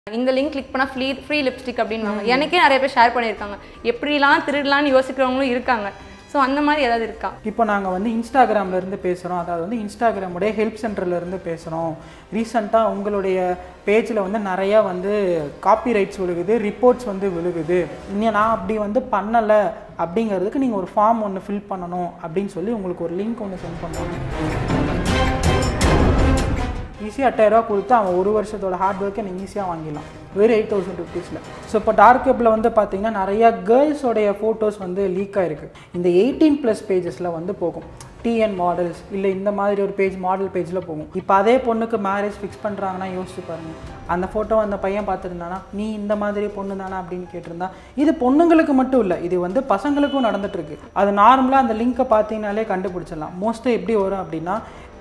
இந்த link click பண்ணால் free free lipstick அப்படின்வாங்க எனக்கே நிறைய பேர் ஷேர் பண்ணியிருக்காங்க எப்படிலாம் திருடலாம்னு யோசிக்கிறவங்களும் இருக்காங்க ஸோ அந்த மாதிரி ஏதாவது இருக்கா இப்போ நாங்கள் வந்து இன்ஸ்டாகிராம்ல இருந்து பேசுகிறோம் அதாவது வந்து இன்ஸ்டாகிராமுடைய ஹெல்ப் சென்டர்ல இருந்து பேசுகிறோம் ரீசெண்டாக உங்களுடைய பேஜில் வந்து நிறையா வந்து காப்பி ரைட்ஸ் விழுகுது ரிப்போர்ட்ஸ் வந்து விழுகுது இன்னும் நான் அப்படி வந்து பண்ணலை அப்படிங்கிறதுக்கு நீங்கள் ஒரு ஃபார்ம் ஒன்று ஃபில் பண்ணணும் அப்படின்னு சொல்லி உங்களுக்கு ஒரு லிங்க் ஒன்று சென்ட் பண்ணுவாங்க ஈஸியாக எட்டாயிரரூவா கொடுத்து அவன் ஒரு வருஷத்தோட ஹார்ட் ஒர்க்கை நீங்கள் ஈஸியாக வாங்கிடலாம் வெறும் எயிட் தௌசண்ட் ருபீஸில் ஸோ இப்போ டார்க் வெப்பில் வந்து பார்த்தீங்கன்னா நிறையா கேர்ள்ஸோடைய ஃபோட்டோஸ் வந்து லீக் ஆயிருக்கு இந்த எயிட்டீன் ப்ளஸ் பேஜஸில் வந்து போகும் டிஎன் மாடல்ஸ் இல்லை இந்த மாதிரி ஒரு பேஜ் மாடல் பேஜில் போகும் இப்போ அதே பொண்ணுக்கு மேரேஜ் ஃபிக்ஸ் பண்ணுறாங்கன்னா யோசிச்சு பாருங்க அந்த ஃபோட்டோ அந்த பையன் பார்த்துருந்தானா நீ இந்த மாதிரி பொண்ணு தானா அப்படின்னு கேட்டிருந்தா இது பொண்ணுங்களுக்கு மட்டும் இல்லை இது வந்து பசங்களுக்கும் நடந்துட்டு இருக்கு அது நார்மலாக அந்த லிங்க்கை பார்த்தீங்கனாலே கண்டுபிடிச்சிடலாம் மோஸ்ட்டாக எப்படி வரும் அப்படின்னா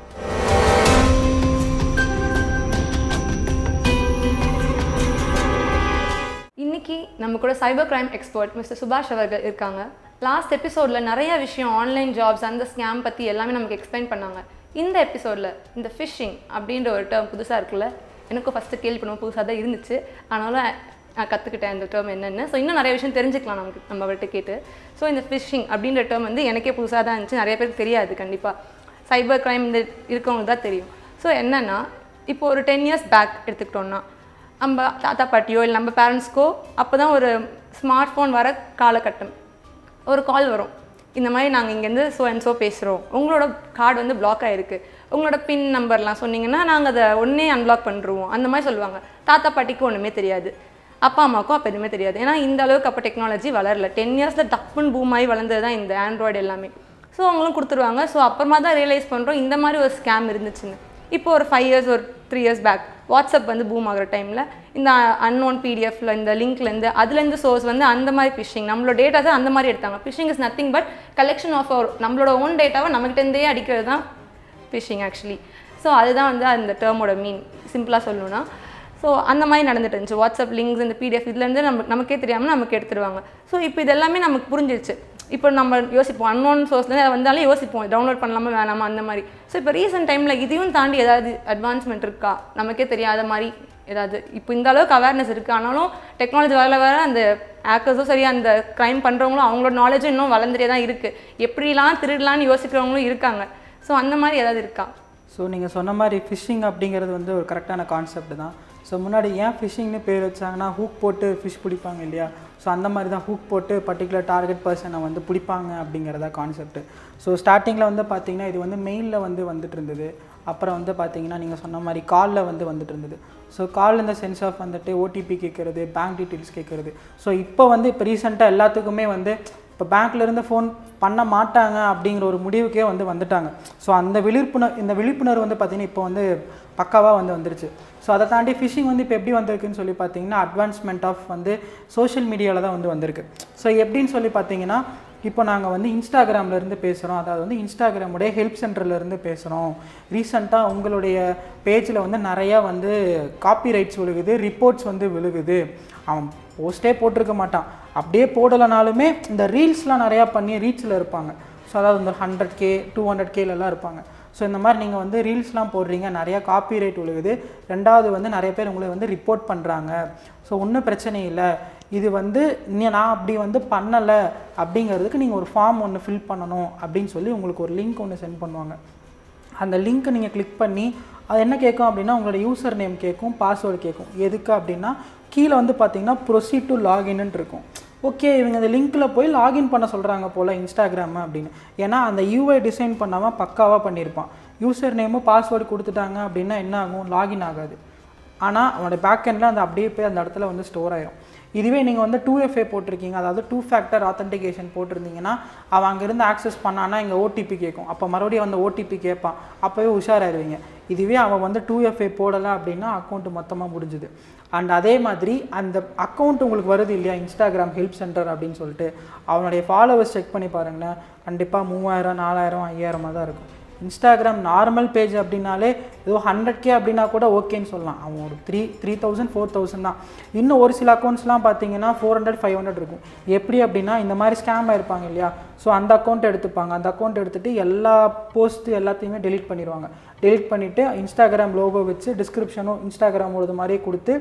இன்னைக்கு நம்ம கூட சைபர் கிரைம் எக்ஸ்பர்ட் மிஸ்டர் சுபாஷ் அவர்கள் இருக்காங்க லாஸ்ட் எபிசோடில் நிறைய விஷயம் ஆன்லைன் ஜாப்ஸ் அந்த ஸ்கேம் பற்றி எல்லாமே நமக்கு எக்ஸ்பிளைன் பண்ணாங்க இந்த எபிசோடில் இந்த ஃபிஷிங் அப்படின்ற ஒரு டேர்ம் புதுசாக இருக்குல்ல எனக்கும் ஃபஸ்ட்டு கேள்வி பண்ணுவோம் புதுசாக தான் இருந்துச்சு ஆனாலும் நான் கற்றுக்கிட்டேன் இந்த டேர்ம் என்னென்னு ஸோ இன்னும் நிறைய விஷயம் தெரிஞ்சுக்கலாம் நமக்கு நம்ம அவர்கிட்ட கேட்டு ஸோ இந்த ஃபிஷிங் அப்படின்ற டேர்ம் வந்து எனக்கே புதுசாக தான் இருந்துச்சு நிறைய பேருக்கு தெரியாது கண்டிப்பாக சைபர் கிரைம் இந்த இருக்கவங்களுக்கு தான் தெரியும் ஸோ என்னென்னா இப்போ ஒரு டென் இயர்ஸ் பேக் எடுத்துக்கிட்டோம்னா நம்ம தாத்தா பாட்டியோ இல்லை நம்ம பேரண்ட்ஸ்க்கோ அப்போ தான் ஒரு ஸ்மார்ட் ஃபோன் வர காலகட்டம் ஒரு கால் வரும் இந்த மாதிரி நாங்கள் இங்கேருந்து ஸோ அண்ட் ஸோ பேசுகிறோம் உங்களோட கார்டு வந்து பிளாக் ஆகிருக்கு உங்களோட பின் நம்பர்லாம் சொன்னீங்கன்னா நாங்கள் அதை ஒன்றே அன்பிளாக் பண்ணுருவோம் அந்த மாதிரி சொல்லுவாங்க தாத்தா பாட்டிக்கு ஒன்றுமே தெரியாது அப்பா அம்மாவுக்கும் அப்போ எதுவுமே தெரியாது ஏன்னா இந்த அளவுக்கு அப்போ டெக்னாலஜி வளரல டென் இயர்ஸில் டப்புன்னு பூம் ஆகி வளர்ந்தது தான் இந்த ஆண்ட்ராய்டு எல்லாமே ஸோ அவங்களும் கொடுத்துருவாங்க ஸோ அப்புறமா தான் ரியலைஸ் பண்ணுறோம் இந்த மாதிரி ஒரு ஸ்கேம் இருந்துச்சுன்னு இப்போ ஒரு ஃபைவ் இயர்ஸ் ஒரு த்ரீ இயர்ஸ் பேக் வாட்ஸ்அப் வந்து பூம் ஆகிற டைமில் இந்த அன்னோன் பிடிஎஃப்ல இந்த லிங்க்லேருந்து அதுலேருந்து சோர்ஸ் வந்து அந்த மாதிரி ஃபிஷிங் நம்மளோட டேட்டாஸை அந்த மாதிரி எடுத்தாங்க phishing is nothing but collection of our நம்மளோட ஓன் டேட்டாவை நம்மகிட்டேருந்தே அடிக்கிறது தான் ஃபிஷிங் ஆக்சுவலி ஸோ அதுதான் வந்து அந்த டேர்மோட மீன் சிம்பிளாக சொல்லணும்னா ஸோ அந்த மாதிரி நடந்துட்டு இருந்துச்சு வாட்ஸ்அப் லிங்க்ஸ் இந்த பிடிஎஃப் இதுலேருந்து நம்ம நமக்கே தெரியாமல் நமக்கு எடுத்துருவாங்க ஸோ இப்போ இது எல்லாமே நமக்கு புரிஞ்சிருச்சு இப்போ நம்ம யோசிப்போம் அன்னோன் சோர்ஸ்லேருந்து வந்தாலும் யோசிப்போம் டவுன்லோட் பண்ணலாமா வேணாமா அந்த மாதிரி ஸோ இப்போ ரீசெண்ட் டைமில் இதையும் தாண்டி ஏதாவது அட்வான்ஸ்மெண்ட் இருக்கா நமக்கே தெரியாத மாதிரி ஏதாவது இப்போ இந்த அளவுக்கு அவேர்னஸ் இருக்குது ஆனாலும் டெக்னாலஜி வளர வர அந்த ஹேக்கர்ஸும் சரி அந்த க்ரைம் பண்ணுறவங்களும் அவங்களோட நாலேஜும் இன்னும் வளர்ந்துட்டே தான் இருக்குது எப்படிலாம் திருடலாம்னு யோசிக்கிறவங்களும் இருக்காங்க ஸோ அந்த மாதிரி ஏதாவது இருக்கா ஸோ நீங்கள் சொன்ன மாதிரி ஃபிஷ்ஷிங் அப்படிங்கிறது வந்து ஒரு கரெக்டான கான்செப்ட் தான் ஸோ முன்னாடி ஏன் ஃபிஷ்ஷிங்னு பேர் வச்சாங்கன்னா ஹூக் போட்டு ஃபிஷ் பிடிப்பாங்க இல்லையா ஸோ அந்த மாதிரி தான் ஹூக் போட்டு பர்டிகுலர் டார்கெட் பர்சனை வந்து பிடிப்பாங்க அப்படிங்கிறதா கான்செப்ட் ஸோ ஸ்டார்டிங்கில் வந்து பார்த்தீங்கன்னா இது வந்து மெயிலில் வந்து வந்துட்டு இருந்தது அப்புறம் வந்து பார்த்தீங்கன்னா நீங்கள் சொன்ன மாதிரி காலில் வந்து வந்துட்டு இருந்தது ஸோ கால் இந்த சென்ஸ் ஆஃப் வந்துட்டு ஓடிபி கேட்குறது பேங்க் டீட்டெயில்ஸ் கேட்குறது ஸோ இப்போ வந்து இப்போ ரீசெண்டாக எல்லாத்துக்குமே வந்து இப்போ பேங்க்லேருந்து ஃபோன் பண்ண மாட்டாங்க அப்படிங்கிற ஒரு முடிவுக்கே வந்து வந்துட்டாங்க ஸோ அந்த விழிப்புணர் இந்த விழிப்புணர்வு வந்து பார்த்திங்கன்னா இப்போ வந்து பக்காவாக வந்து வந்துருச்சு ஸோ அதை தாண்டி ஃபிஷிங் வந்து இப்போ எப்படி வந்திருக்குன்னு சொல்லி பார்த்தீங்கன்னா அட்வான்ஸ்மெண்ட் ஆஃப் வந்து சோஷியல் மீடியாவில் தான் வந்து வந்திருக்கு ஸோ எப்படின்னு சொல்லி பார்த்தீங்கன்னா இப்போ நாங்கள் வந்து இன்ஸ்டாகிராம்ல இருந்து பேசுகிறோம் அதாவது வந்து இன்ஸ்டாகிராமுடைய ஹெல்ப் சென்டர்ல இருந்து பேசுகிறோம் ரீசெண்டாக உங்களுடைய பேஜில் வந்து நிறையா வந்து காப்பி ரைட்ஸ் விழுகுது ரிப்போர்ட்ஸ் வந்து விழுகுது அவன் போஸ்ட்டே போட்டிருக்க மாட்டான் அப்படியே போடலைனாலுமே இந்த ரீல்ஸ்லாம் நிறையா பண்ணி ரீச்சில் இருப்பாங்க ஸோ அதாவது இந்த ஹண்ட்ரட் கே டூ ஹண்ட்ரட் கேலெல்லாம் இருப்பாங்க ஸோ இந்த மாதிரி நீங்கள் வந்து ரீல்ஸ்லாம் போடுறீங்க நிறையா காப்பி ரைட் விழுகுது ரெண்டாவது வந்து நிறைய பேர் உங்களை வந்து ரிப்போர்ட் பண்ணுறாங்க ஸோ ஒன்றும் பிரச்சனை இல்லை இது வந்து இன்னும் நான் அப்படி வந்து பண்ணலை அப்படிங்கிறதுக்கு நீங்கள் ஒரு ஃபார்ம் ஒன்று ஃபில் பண்ணணும் அப்படின்னு சொல்லி உங்களுக்கு ஒரு லிங்க் ஒன்று சென்ட் பண்ணுவாங்க அந்த லிங்க்கை நீங்கள் கிளிக் பண்ணி அது என்ன கேட்கும் அப்படின்னா உங்களோட யூசர் நேம் கேட்கும் பாஸ்வேர்டு கேட்கும் எதுக்கு அப்படின்னா கீழே வந்து பார்த்தீங்கன்னா ப்ரொசீட் டு லாகின்னு இருக்கும் ஓகே இவங்க அந்த லிங்க்கில் போய் லாகின் பண்ண சொல்கிறாங்க போல் இன்ஸ்டாகிராம் அப்படின்னு ஏன்னா அந்த யூஐ டிசைன் பண்ணாமல் பக்காவாக பண்ணியிருப்பான் யூசர் நேமும் பாஸ்வேர்டு கொடுத்துட்டாங்க அப்படின்னா என்ன ஆகும் லாகின் ஆகாது ஆனால் அவனோட பேக் எண்டில் அந்த அப்படியே போய் அந்த இடத்துல வந்து ஸ்டோர் ஆயிரும் இதுவே நீங்கள் வந்து டூ எஃப்ஏ போட்டிருக்கீங்க அதாவது டூ ஃபேக்டர் ஆத்தென்டிகேஷன் போட்டிருந்தீங்கன்னா அவன் அங்கேருந்து ஆக்சஸ் பண்ணானா இங்கே ஓடிபி கேட்கும் அப்போ மறுபடியும் வந்து ஓடிபி கேட்பான் அப்போவே உஷாராயிருவீங்க இதுவே அவன் வந்து டூ எஃப்ஏ போடலை அப்படின்னா அக்கௌண்ட் மொத்தமாக முடிஞ்சுது அண்ட் அதே மாதிரி அந்த அக்கௌண்ட் உங்களுக்கு வருது இல்லையா இன்ஸ்டாகிராம் ஹெல்ப் சென்டர் அப்படின்னு சொல்லிட்டு அவனுடைய ஃபாலோவர்ஸ் செக் பண்ணி பாருங்களேன் கண்டிப்பாக மூவாயிரம் நாலாயிரம் ஐயாயிரமாக தான் இருக்கும் இன்ஸ்டாகிராம் நார்மல் பேஜ் அப்படின்னாலே ஏதோ ஹண்ட்ரட் கே அப்படின்னா கூட ஓகேன்னு சொல்லலாம் அவன் ஒரு three three thousand four thousand தான் இன்னும் ஒரு சில அக்கௌண்ட்ஸ்லாம் பார்த்தீங்கன்னா ஃபோர் ஹண்ட்ரட் ஃபைவ் ஹண்ட்ரட் இருக்கும் எப்படி அப்படின்னா இந்த மாதிரி ஸ்கேம் ஆயிருப்பாங்க இல்லையா ஸோ அந்த அக்கௌண்ட் எடுத்துப்பாங்க அந்த அக்கௌண்ட் எடுத்துகிட்டு எல்லா போஸ்ட்டு எல்லாத்தையுமே டெலீட் பண்ணிடுவாங்க டெலீட் பண்ணிவிட்டு இன்ஸ்டாகிராம் லோகோ வச்சு டிஸ்கிரிப்ஷனும் இன்ஸ்டாகிராமோடது மாதிரியே கொடுத்து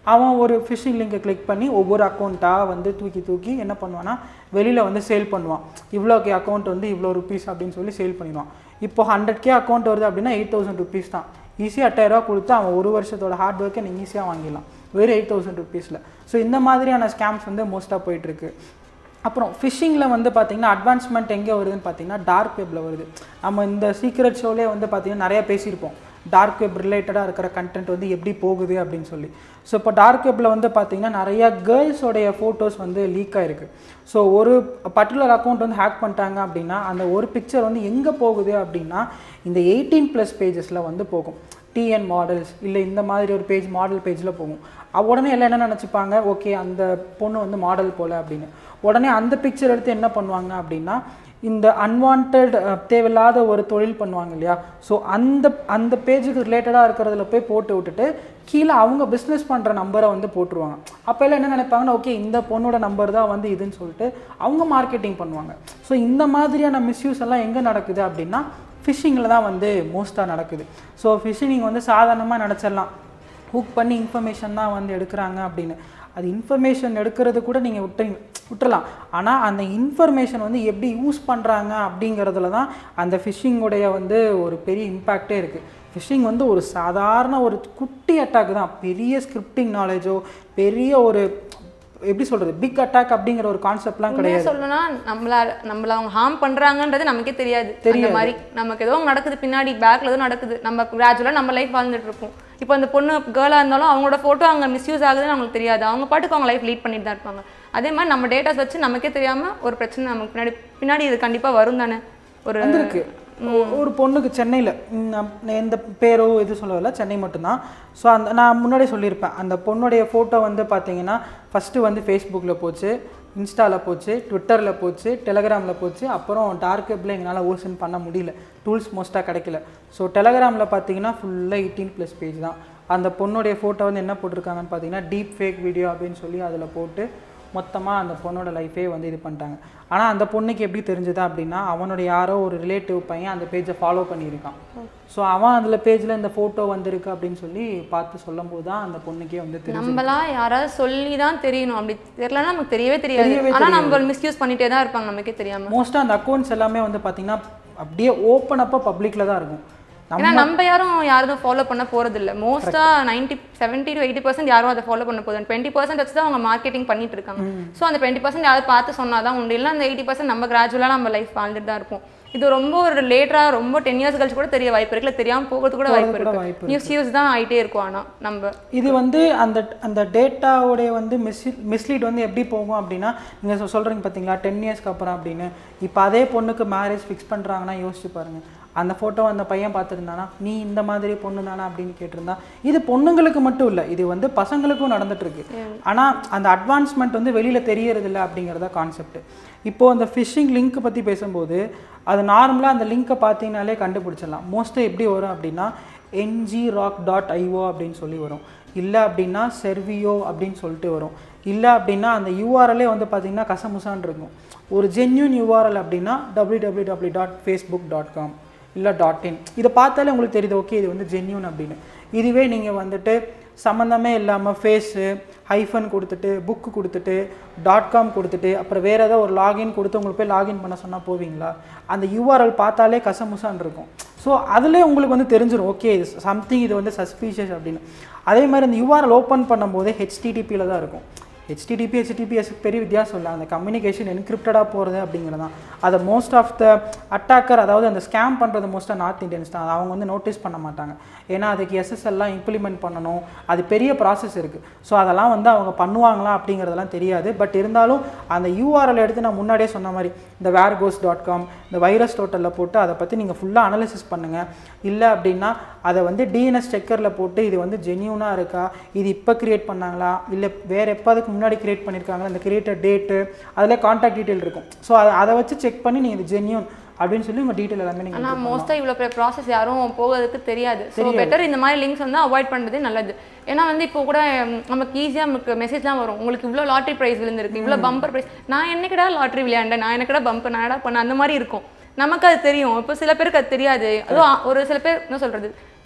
அவன் ஒரு ஃபிஷிங் லிங்கை கிளிக் பண்ணி ஒவ்வொரு அக்கௌண்ட்டாக வந்து தூக்கி தூக்கி என்ன பண்ணுவான்னா வெளியில் வந்து சேல் பண்ணுவான் இவ்வளோக்கு அக்கௌண்ட் வந்து இவ்வளோ ருபீஸ் அப்படின்னு சொல்லி சேல் பண்ணிடுவான் இப்போ ஹண்ட்ரட் கே அக்கௌண்ட் வருது அப்படின்னா எயிட் தௌசண்ட் ருபீஸ் தான் ஈஸியாக எட்டாயிரரூவா கொடுத்து அவன் ஒரு வருஷத்தோட ஹார்ட் ஒர்க்கை நீங்கள் ஈஸியாக வாங்கிடலாம் வெறும் எயிட் தௌசண்ட் ருபீஸில் ஸோ இந்த மாதிரியான ஸ்கேம்ஸ் வந்து மோஸ்ட்டாக போயிட்டுருக்கு அப்புறம் ஃபிஷிங்கில் வந்து பார்த்தீங்கன்னா அட்வான்ஸ்மெண்ட் எங்கே வருதுன்னு பார்த்தீங்கன்னா டார்க் வெப்பில் வருது நம்ம இந்த சீக்ரெட் ஷோலே வந்து பார்த்தீங்கன்னா நிறைய பேசியிருப்போம் டார்க் வெப் ரிலேட்டடாக இருக்கிற கண்டென்ட் வந்து எப்படி போகுது அப்படின்னு சொல்லி ஸோ இப்போ டார்க் வெப்பில் வந்து பார்த்தீங்கன்னா நிறையா கேர்ள்ஸோடைய ஃபோட்டோஸ் வந்து லீக் ஆகிருக்கு ஸோ ஒரு பர்டிகுலர் அக்கௌண்ட் வந்து ஹேக் பண்ணிட்டாங்க அப்படின்னா அந்த ஒரு பிக்சர் வந்து எங்கே போகுது அப்படின்னா இந்த எயிட்டீன் ப்ளஸ் பேஜஸில் வந்து போகும் டிஎன் மாடல்ஸ் இல்லை இந்த மாதிரி ஒரு பேஜ் மாடல் பேஜில் போகும் அவ உடனே எல்லாம் என்ன நினச்சிப்பாங்க ஓகே அந்த பொண்ணு வந்து மாடல் போல் அப்படின்னு உடனே அந்த பிக்சர் எடுத்து என்ன பண்ணுவாங்க அப்படின்னா இந்த அன்வான்ட் தேவையில்லாத ஒரு தொழில் பண்ணுவாங்க இல்லையா ஸோ அந்த அந்த பேஜுக்கு ரிலேட்டடாக இருக்கிறதுல போய் போட்டு விட்டுட்டு கீழே அவங்க பிஸ்னஸ் பண்ணுற நம்பரை வந்து போட்டுருவாங்க அப்போ எல்லாம் என்ன நினைப்பாங்கன்னா ஓகே இந்த பொண்ணோட நம்பர் தான் வந்து இதுன்னு சொல்லிட்டு அவங்க மார்க்கெட்டிங் பண்ணுவாங்க ஸோ இந்த மாதிரியான மிஸ்யூஸ் எல்லாம் எங்கே நடக்குது அப்படின்னா ஃபிஷிங்கில் தான் வந்து மோஸ்ட்டாக நடக்குது ஸோ ஃபிஷிங் வந்து சாதாரணமாக நினச்சிடலாம் ஹூக் பண்ணி இன்ஃபர்மேஷன் தான் வந்து எடுக்கிறாங்க அப்படின்னு அது இன்ஃபர்மேஷன் எடுக்கிறது கூட நீங்கள் விட்டு விட்டுறலாம் ஆனால் அந்த இன்ஃபர்மேஷன் வந்து எப்படி யூஸ் பண்ணுறாங்க அப்படிங்கிறதுல தான் அந்த ஃபிஷிங்குடைய வந்து ஒரு பெரிய இம்பேக்டே இருக்குது ஃபிஷிங் வந்து ஒரு சாதாரண ஒரு குட்டி அட்டாக் தான் பெரிய ஸ்கிரிப்டிங் நாலேஜோ பெரிய ஒரு எப்படி சொல்கிறது பிக் அட்டாக் அப்படிங்கிற ஒரு கான்செப்ட்லாம் கிடையாது உண்மையா சொல்லணும்னா நம்மள நம்மள அவங்க ஹார்ம் பண்றாங்கன்றது நமக்கே தெரியாது அந்த மாதிரி நமக்கு ஏதோ நடக்குது பின்னாடி பேக்ல ஏதோ நடக்குது நம்ம கிராஜுவலாக நம்ம லைஃப் வாழ்ந்துட்டு இருக்கோம் இப்போ அந்த பொண்ணு கேர்ளாக இருந்தாலும் அவங்களோட ஃபோட்டோ அங்கே மிஸ்யூஸ் ஆகுதுன்னு அவங்களுக்கு தெரியாது அவங்க பாட்டுக்கு அவங்க லைஃப் லீட் பண்ணிட்டு தான் இருப்பாங்க அதே மாதிரி நம்ம டேட்டாஸ் வச்சு நமக்கே தெரியாம ஒரு பிரச்சனை நமக்கு பின்னாடி பின்னாடி இது கண்டிப்பா வரும் தானே ஒரு வந்திருக்கு ஒ- ஒரு பொண்ணுக்கு சென்னையில் எந்த பேரோ இது சொல்லவில்ல சென்னை மட்டும்தான் ஸோ அந்த நான் முன்னாடியே சொல்லியிருப்பேன் அந்த பொண்ணுடைய ஃபோட்டோ வந்து பார்த்தீங்கன்னா ஃபஸ்ட்டு வந்து ஃபேஸ்புக்கில் போச்சு இன்ஸ்டாவில் போச்சு ட்விட்டரில் போச்சு டெலகிராமில் போச்சு அப்புறம் டார்க் வெப்பில் எங்களால் ஓசன் பண்ண முடியல டூல்ஸ் மோஸ்ட்டாக கிடைக்கல ஸோ டெலகிராமில் பார்த்தீங்கன்னா ஃபுல்லாக எயிட்டீன் ப்ளஸ் பேஜ் தான் அந்த பொண்ணுடைய ஃபோட்டோ வந்து என்ன போட்டிருக்காங்கன்னு பார்த்தீங்கன்னா டீப் ஃபேக் வீடியோ அப்படின்னு சொல்லி அதில் போட்டு மொத்தமாக அந்த பொண்ணோட லைஃபே வந்து இது பண்ணிட்டாங்க ஆனால் அந்த பொண்ணுக்கு எப்படி தெரிஞ்சது அப்படின்னா அவனுடைய யாரோ ஒரு ரிலேட்டிவ் பையன் அந்த பேஜை ஃபாலோ பண்ணியிருக்கான் ஸோ அவன் அதில் பேஜில் இந்த ஃபோட்டோ வந்திருக்கு அப்படின்னு சொல்லி பார்த்து சொல்லும்போது தான் அந்த பொண்ணுக்கே வந்து தெரியும் நம்மளா யாராவது சொல்லி தான் தெரியணும் அப்படி தெரியலன்னா நமக்கு தெரியவே தெரியாது ஆனா நம்ம மிஸ்யூஸ் பண்ணிட்டே தான் இருப்பாங்க நமக்கே தெரியாம மோஸ்ட்டாக அந்த அக்கௌண்ட்ஸ் எல்லாமே வந்து பார்த்தீங்கன்னா அப்படியே ஓப்பன் அப்போ பப்ளிக்கில் தான் இருக்கும் நம்ம ஏன்னா நம்ம யாரும் யாரும் ஃபாலோ பண்ண போறது இல்ல மோஸ்டா ninety seventy to eighty percent யாரும் அதை ஃபாலோ பண்ண போதும் டுவெண்ட்டி பர்சன்ட் வச்சு தான் அவங்க மார்க்கெட்டிங் பண்ணிட்டு இருக்காங்க ஸோ அந்த டுவெண்ட்டி பர்சன்ட் யாராவது பார்த்து சொன்னாதான் உண்டு இல்லை அந்த எயிட்டி பர்சன்ட் நம்ம கிராஜுவலாக நம்ம லைஃப் வாழ்ந்துட்டு தான் இருப்போம் இது ரொம்ப ஒரு லேட்டரா ரொம்ப டென் இயர்ஸ் கழிச்சு கூட தெரிய வாய்ப்பு இருக்குல்ல தெரியாம போகிறது கூட வாய்ப்பு கூட வாய்ப்பு இருக்கு நியூஸ் யூஸ் தான் ஆயிட்டே இருக்கும் ஆனா நம்ம இது வந்து அந்த அந்த டேட்டாவுடைய வந்து மிஸ் மிஸ்லீட் வந்து எப்படி போகும் அப்படின்னா நீங்கள் சொல்கிறீங்க பார்த்தீங்களா டென் இயர்ஸ்க்கு அப்புறம் அப்படின்னு இப்போ அதே பொண்ணுக்கு மேரேஜ் ஃபிக்ஸ் பண்ணுறாங்கன்னா யோசிச்சு பாருங்க அந்த ஃபோட்டோ அந்த பையன் பார்த்துருந்தானா நீ இந்த மாதிரி பொண்ணு தானா அப்படின்னு கேட்டிருந்தா இது பொண்ணுங்களுக்கு மட்டும் இல்லை இது வந்து பசங்களுக்கும் நடந்துட்டு இருக்கு ஆனால் அந்த அட்வான்ஸ்மெண்ட் வந்து வெளியில் தெரியறதில்ல அப்படிங்கிறத கான்செப்ட் இப்போது அந்த ஃபிஷிங் லிங்க் பற்றி பேசும்போது அது நார்மலாக அந்த லிங்க்கை பார்த்தீங்கனாலே கண்டுபிடிச்சிடலாம் மோஸ்ட்டாக எப்படி வரும் அப்படின்னா என்ஜி ராக் டாட் ஐஓ அப்படின்னு சொல்லி வரும் இல்லை அப்படின்னா செர்வியோ அப்படின்னு சொல்லிட்டு வரும் இல்லை அப்படின்னா அந்த யூஆர்எல்லே வந்து பார்த்தீங்கன்னா கசமுசான் இருக்கும் ஒரு ஜென்யூன் யூஆர்எல் அப்படின்னா W W W dot Facebook dot com இல்லை டாட் இன் இதை பார்த்தாலே உங்களுக்கு தெரியுது ஓகே இது வந்து ஜென்யூன் அப்படின்னு இதுவே நீங்கள் வந்துட்டு சம்மந்தமே இல்லாமல் ஃபேஸு ஹைஃபன் கொடுத்துட்டு புக்கு கொடுத்துட்டு டாட் காம் கொடுத்துட்டு அப்புறம் வேறு ஏதாவது ஒரு லாகின் கொடுத்து உங்களுக்கு போய் லாகின் பண்ண சொன்னால் போவீங்களா அந்த யூஆர்எல் பார்த்தாலே கசமுசான் இருக்கும் ஸோ அதிலே உங்களுக்கு வந்து தெரிஞ்சிடும் ஓகே இது சம்திங் இது வந்து சஸ்பீஷியஸ் அப்படின்னு அதே மாதிரி அந்த யூஆர்எல் ஓப்பன் பண்ணும்போது ஹெச்டிடிபியில் தான் இருக்கும் ஹெச்டிடிபி ஹெச்டிபிஎஸ் பெரிய வித்தியாசம் இல்லை அந்த கம்யூனிகேஷன் என்கிரிப்டடாக போகிறது அப்படிங்கிறது தான் அதை மோஸ்ட் ஆஃப் த அட்டாக்கர் அதாவது அந்த ஸ்கேம் பண்ணுறது மோஸ்ட்டாக நார்த் இந்தியன்ஸ் தான் அதை அவங்க வந்து நோட்டீஸ் பண்ண மாட்டாங்க ஏன்னா அதுக்கு எஸ்எஸ்எல்லாம் இம்ப்ளிமெண்ட் பண்ணணும் அது பெரிய ப்ராசஸ் இருக்குது ஸோ அதெல்லாம் வந்து அவங்க பண்ணுவாங்களா அப்படிங்கிறதெல்லாம் தெரியாது பட் இருந்தாலும் அந்த யூஆர்எல் எடுத்து நான் முன்னாடியே சொன்ன மாதிரி இந்த வேர்கோஸ் டாட் காம் இந்த வைரஸ் டோட்டலில் போட்டு அதை பற்றி நீங்கள் ஃபுல்லாக அனலிசிஸ் பண்ணுங்கள் இல்லை அப்படின்னா அதை வந்து டிஎன்எஸ் செக்கரில் போட்டு இது வந்து ஜென்யூனாக இருக்கா இது இப்போ கிரியேட் பண்ணாங்களா இல்லை வேறு எப்போ அதுக்கு முன்னாடி கிரியேட் பண்ணியிருக்காங்களா இந்த கிரியேட்டர் டேட்டு அதில் காண்டாக்ட் டீட்டெயில் இருக்கும் ஸோ அதை அதை வச்சு செக் பண்ணி நீங்கள் இது ஜென்யூன் அப்படின்னு சொல்லி உங்கள் டீட்டெயில் எல்லாமே நீங்கள் ஆனா மோஸ்டா இவ்வளவு பெரிய ப்ராசஸ் யாரும் போகிறதுக்கு தெரியாது ஸோ பெட்டர் இந்த மாதிரி லிங்க்ஸ் வந்து அவாய்ட் பண்றதே நல்லது ஏன்னா வந்து இப்போ கூட ம், நமக்கு ஈஸியாக நமக்கு மெசேஜ்லாம் வரும் உங்களுக்கு இவ்வளோ லாட்ரி ப்ரைஸ் விழுந்திருக்கு இவ்வளோ பம்பர் ப்ரைஸ் நான் என்னைக்கடா லாட்ரி விளையாண்டேன் நான் என்னக்கடா பம்பர் நான் பண்ண அந்த மாதிரி இருக்கும் நமக்கு அது தெரியும் இப்போ சில பேருக்கு அது தெரியாது அதுவும் ஒரு சில பேர் என்ன சொல்றது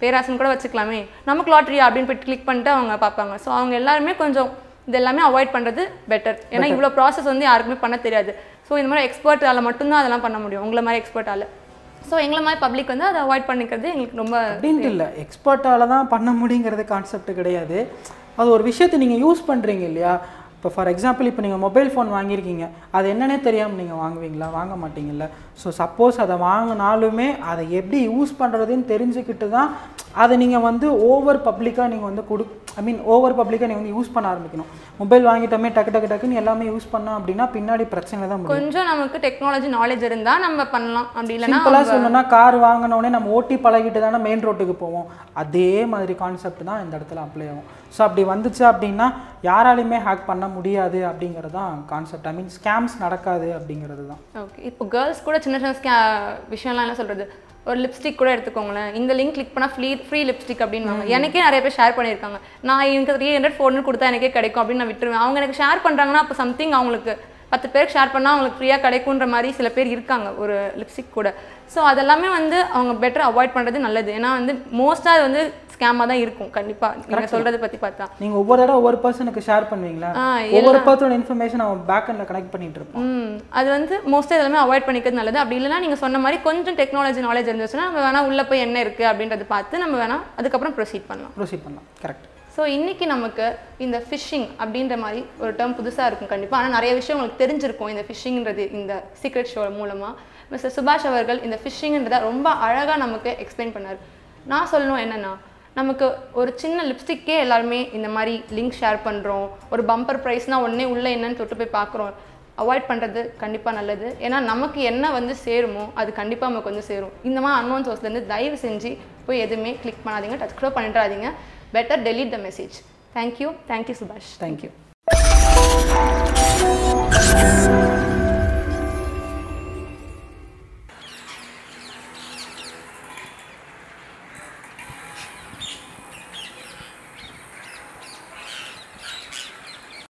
பேராசன் கூட வச்சுக்கலாமே நமக்கு லாட்ரியா அப்படின்னு போய் கிளிக் பண்ணிட்டு அவங்க பார்ப்பாங்க ஸோ அவங்க எல்லாருமே கொஞ்சம் இது எல்லாமே அவாய்ட் பண்ணுறது பெட்டர் ஏன்னா இவ்வளோ ப்ராசஸ் வந்து யாருக்குமே பண்ண தெரியாது ஸோ இந்த மாதிரி எக்ஸ்பர்ட்டால் மட்டும்தான் அதெல்லாம் பண்ண முடியும் உங்களை மாதிரி எக்ஸ்பர்ட்டால் ஸோ எங்களை மாதிரி பப்ளிக் வந்து அதை அவாய்ட் பண்ணிக்கிறது எங்களுக்கு ரொம்ப அப்படின்ட்டு இல்லை எக்ஸ்பர்ட்டால தான் பண்ண முடியுங்கிறது கான்செப்ட் கிடையாது அது ஒரு விஷயத்தை நீங்கள் யூஸ் பண்ணுறீங்க இல்லையா இப்போ ஃபார் எக்ஸாம்பிள் இப்போ நீங்கள் மொபைல் ஃபோன் வாங்கியிருக்கீங்க அது என்னன்னே தெரியாமல் நீங்கள் வாங்குவீங்களா வாங்க மாட்டீங்கல்ல ஸோ சப்போஸ் அதை வாங்கினாலுமே அதை எப்படி யூஸ் பண்ணுறதுன்னு தெரிஞ்சுக்கிட்டு தான் அதை நீங்கள் வந்து ஓவர் பப்ளிக்காக நீங்கள் வந்து கொடு ஐ மீன் ஓவர் பப்ளிக்காக நீங்கள் வந்து யூஸ் பண்ண ஆரம்பிக்கணும் மொபைல் வாங்கிட்டோமே டக்கு டக்கு டக்குன்னு எல்லாமே யூஸ் பண்ணோம் அப்படின்னா பின்னாடி பிரச்சனை தான் முடியும் கொஞ்சம் நமக்கு டெக்னாலஜி நாலேஜ் இருந்தால் நம்ம பண்ணலாம் அப்படி இல்லைன்னா சிம்பிளாக சொல்லணும்னா கார் வாங்கினோடனே நம்ம ஓட்டி பழகிட்டு தானே மெயின் ரோட்டுக்கு போவோம் அதே மாதிரி கான்செப்ட் தான் இந்த இடத்துல அப்ளை ஆகும் ஸோ அப்படி வந்துச்சு அப்படின்னா யாராலையுமே ஹேக் பண்ண முடியாது அப்படிங்கிறது தான் கான்செப்ட் ஐ மீன் ஸ்கேம்ஸ் நடக்காது அப்படிங்கிறது தான் ஓகே இப்போ கேர்ள்ஸ் கூட சின்ன சின்ன ஸ்கே விஷயம்லாம் என்ன சொல்கிறது ஒரு லிப்ஸ்டிக் கூட எடுத்துக்கோங்களேன் இந்த லிங்க் கிளிக் பண்ணால் ஃப்ரீ ஃப்ரீ லிப்ஸ்டிக் அப்படின்வாங்க எனக்கே நிறைய பேர் ஷேர் பண்ணியிருக்காங்க நான் எனக்கு த்ரீ ஹண்ட்ரட் ஃபோர் ஹண்ட்ரட் கொடுத்தா எனக்கே கிடைக்கும் அப்படின்னு நான் விட்டுருவேன் அவங்க எனக்கு ஷேர் பண்ணுறாங்கன்னா அப்போ சம்திங் அவங்களுக்கு பத்து பேருக்கு ஷேர் பண்ணால் அவங்களுக்கு ஃப்ரீயாக கிடைக்குன்ற மாதிரி சில பேர் இருக்காங்க ஒரு லிப்ஸ்டிக் கூட ஸோ அதெல்லாமே வந்து அவங்க பெட்டர் அவாய்ட் பண்ணுறது நல்லது ஏன்னா வந்து மோஸ்ட்டாக அது வந்து ஸ்கேமாக தான் இருக்கும் கண்டிப்பாக நீங்கள் சொல்கிறத பற்றி பார்த்தா நீங்கள் ஒவ்வொரு தடவை ஒவ்வொரு பர்சனுக்கு ஷேர் பண்ணுவீங்களா ஆ, ஒவ்வொரு பர்சனோட இன்ஃபர்மேஷன் அவன் பேக் எண்டில் கனெக்ட் பண்ணிட்டு இருப்பான் ம் அது வந்து மோஸ்ட்டாக எல்லாமே அவாய்ட் பண்ணிக்கிறது நல்லது அப்படி இல்லைன்னா நீங்கள் சொன்ன மாதிரி கொஞ்சம் டெக்னாலஜி நாலேஜ் இருந்துச்சுன்னா நம்ம வேணால் உள்ளே போய் என்ன இருக்குது அப்படின்றத பார்த்து நம்ம வேணால் அதுக்கப்புறம் ப்ரொசீட் பண்ணலாம் ப்ரொசீட் பண்ணலாம் கரெக்ட் ஸோ இன்னைக்கு நமக்கு இந்த ஃபிஷ்ஷிங் அப்படின்ற மாதிரி ஒரு டேர்ம் புதுசாக இருக்கும் கண்டிப்பாக ஆனால் நிறைய விஷயம் உங்களுக்கு தெரிஞ்சிருக்கும் இந்த ஃபிஷ்ஷிங்கிறது இந்த சீக்ரெட் ஷோ மூலமாக மிஸ்டர் சுபாஷ் அவர்கள் இந்த ஃபிஷ்ஷிங்ன்றதை ரொம்ப அழகாக நமக்கு எக்ஸ்பிளைன் பண்ணார் நான் சொல்லணும் என்னென்னா நமக்கு ஒரு சின்ன லிப்ஸ்டிக்கே எல்லாருமே இந்த மாதிரி லிங்க் ஷேர் பண்ணுறோம் ஒரு பம்பர் ப்ரைஸ்னால் உடனே உள்ளே என்னன்னு தொட்டு போய் பார்க்குறோம் அவாய்ட் பண்ணுறது கண்டிப்பாக நல்லது ஏன்னா நமக்கு என்ன வந்து சேருமோ அது கண்டிப்பாக நமக்கு வந்து சேரும் இந்த மாதிரி அன்னோன் சோர்ஸ்லேருந்து தயவு செஞ்சு போய் எதுவுமே கிளிக் பண்ணாதீங்க டச் கூட பண்ணிடாதீங்க better delete the message thank you thank you சுபாஷ் தேங்க்யூ